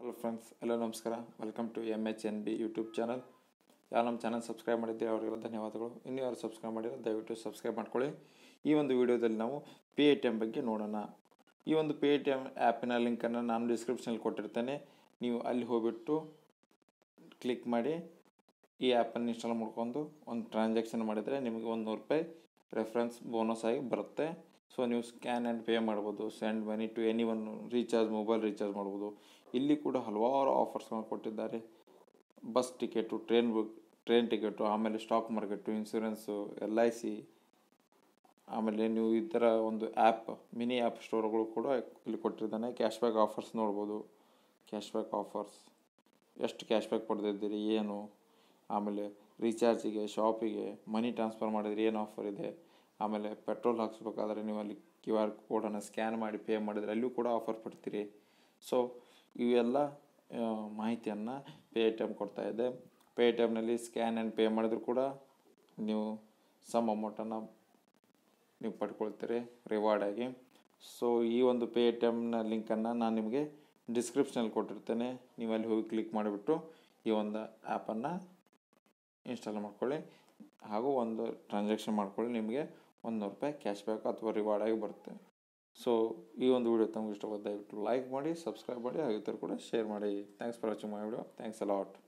hello friends ಎಲ್ಲ ನಮಸ್ಕಾರ welcome to M H N B YouTube channel ಯಾರು ನಮ್ಮ ಚಾನಲ್ ಸಬ್ಸ್ಕ್ರೈಬ್ ಮಾಡಿದ್ದೀರಿ ಅವರಿಗೆಲ್ಲ ಧನ್ಯವಾದಗಳು ಇನ್ನೂ ಯಾರು ಸಬ್ಸ್ಕ್ರೈಬ್ ಮಾಡಿಲ್ಲ ದಯವಿಟ್ಟು ಸಬ್ಸ್ಕ್ರೈಬ್ ಮಾಡ್ಕೊಳ್ಳಿ ಈ ಒಂದು ವಿಡಿಯೋದಲ್ಲಿ ನಾವು ಪೇ ಟಿ ಎಮ್ ಬಗ್ಗೆ ನೋಡೋಣ ಈ ಒಂದು ಪೇ ಟಿ ಎಮ್ ಆ್ಯಪಿನ ಲಿಂಕನ್ನು ನಾನು ಡಿಸ್ಕ್ರಿಪ್ಷನಲ್ಲಿ ಕೊಟ್ಟಿರ್ತೇನೆ ನೀವು ಅಲ್ಲಿ ಹೋಗ್ಬಿಟ್ಟು ಕ್ಲಿಕ್ ಮಾಡಿ ಈ ಆ್ಯಪನ್ನು ಇನ್ಸ್ಟಾಲ್ ಮಾಡ್ಕೊಂಡು ಒಂದು ಟ್ರಾನ್ಸಾಕ್ಷನ್ ಮಾಡಿದರೆ ನಿಮಗೆ ಒಂದು ನೂರು ರೂಪಾಯಿ ರೆಫರೆನ್ಸ್ ಬೋನಸ್ ಆಗಿ ಬರುತ್ತೆ ಸೊ ನೀವು ಸ್ಕ್ಯಾನ್ ಆ್ಯಂಡ್ ಪೇ ಮಾಡ್ಬೋದು send money to anyone recharge mobile recharge ಮಾಡ್ಬೋದು ಇಲ್ಲಿ ಕೂಡ ಹಲವಾರು ಆಫರ್ಸ್ಗಳನ್ನು ಕೊಟ್ಟಿದ್ದಾರೆ bus ticket train book train ticket ಆಮೇಲೆ stock market insurance L I C ಆಮೇಲೆ ನೀವು ಈ ಥರ ಒಂದು ಆ್ಯಪ್ ಮಿನಿ ಆ್ಯಪ್ ಸ್ಟೋರ್ಗಳು ಕೂಡ ಇಲ್ಲಿ ಕೊಟ್ಟಿದ್ದಾನೆ ಕ್ಯಾಶ್ ಬ್ಯಾಕ್ ಆಫರ್ಸ್ ನೋಡ್ಬೋದು ಕ್ಯಾಶ್ ಬ್ಯಾಕ್ ಆಫರ್ಸ್ ಎಷ್ಟು ಕ್ಯಾಶ್ ಬ್ಯಾಕ್ ಪಡೆದಿದ್ದೀರಿ ಏನು ಆಮೇಲೆ ರೀಚಾರ್ಜಿಗೆ ಶಾಪಿಗೆ ಮನಿ ಟ್ರಾನ್ಸ್ಫರ್ ಮಾಡಿದ್ರೆ ಏನು ಆಫರ್ ಇದೆ ಆಮೇಲೆ ಪೆಟ್ರೋಲ್ ಹಾಕ್ಸ್ಬೇಕಾದ್ರೆ ನೀವು ಅಲ್ಲಿ ಕ್ಯೂ ಆರ್ ಕೋಡನ್ನು ಸ್ಕ್ಯಾನ್ ಮಾಡಿ ಪೇ ಮಾಡಿದರೆ ಅಲ್ಲಿಯೂ ಕೂಡ ಆಫರ್ ಪಡ್ತೀರಿ ಸೊ ಇವೆಲ್ಲ ಆ, ಮಾಹಿತಿಯನ್ನು ಪೇ ಟಿ ಎಮ್ ಕೊಡ್ತಾ ಇದೆ ಪೇ ಟಿ ಎಮ್ನಲ್ಲಿ ಸ್ಕ್ಯಾನ್ ಆ್ಯಂಡ್ ಪೇ ಮಾಡಿದ್ರು ಕೂಡ ನೀವು ಸಮ್ ಅಮೌಂಟನ್ನು ನೀವು ಪಡ್ಕೊಳ್ತೀರಿ ರಿವಾರ್ಡ್ ಆಗಿ ಸೊ ಈ ಒಂದು ಪೇ ಟಿ ಎಮ್ನ ಲಿಂಕನ್ನು ನಾನು ನಿಮಗೆ ಡಿಸ್ಕ್ರಿಪ್ಷನಲ್ಲಿ ಕೊಟ್ಟಿರ್ತೇನೆ ನೀವು ಅಲ್ಲಿ ಹೋಗಿ ಕ್ಲಿಕ್ ಮಾಡಿಬಿಟ್ಟು ಈ ಒಂದು ಆ್ಯಪನ್ನು ಇನ್ಸ್ಟಾಲ್ ಮಾಡ್ಕೊಳ್ಳಿ ಹಾಗೂ ಒಂದು ಟ್ರಾನ್ಸಾಕ್ಷನ್ ಮಾಡ್ಕೊಳ್ಳಿ ನಿಮಗೆ ಒಂದು ನೂರು ರೂಪಾಯಿ ಕ್ಯಾಶ್ ಬ್ಯಾಕ್ ಅಥವಾ ರಿವಾರ್ಡ್ ಆಗಿ ಬರುತ್ತೆ ಸೊ ಈ ಒಂದು ವಿಡಿಯೋ ತಮಗೆ ಇಷ್ಟವಾದ ದಯವಿಟ್ಟು ಲೈಕ್ ಮಾಡಿ ಸಬ್ಸ್ಕ್ರೈಬ್ ಮಾಡಿ ಹಾಗೂ ಈ ಥರ ಕೂಡ ಶೇರ್ ಮಾಡಿ thanks for watching my video thanks allot